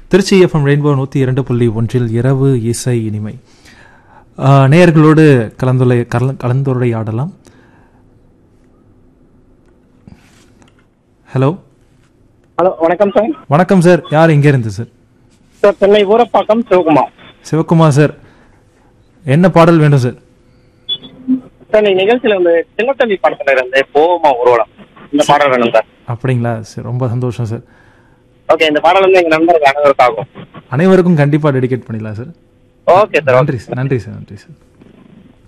Trichy FM rainbow நூற்றி இரண்டு புள்ளி ஒன்றில் இரவு இசை இனிமை ஆ, நேயர்களோடு கலந்துரை கல கலந்துரையாடலாம் ஹலோ ஹலோ வணக்கம் சார் வணக்கம் சார் யார் எங்கே இருந்து sir sir Chennai Urappakkam Sivakumar Sivakumar sir என்ன பாடல் வேண்டும் சார் சார் நீ நிகழ்ச்சியில வந்து சின்னத்தம்பி படத்துல இருந்து போவோமா ஊர்வலம் இந்த பாடல் வேணும் சார் அப்படிங்களா சார் ரொம்ப சந்தோஷம் சார் ஓகே இந்த பாடல் வந்து எங்க நண்பர்கள் அனைவருக்காகும் அனைவருக்கும் கண்டிப்பாக டெடிகேட் பண்ணிடலாம் சார் ஓகே சார் நன்றி சார் நன்றி சார் நன்றி சார்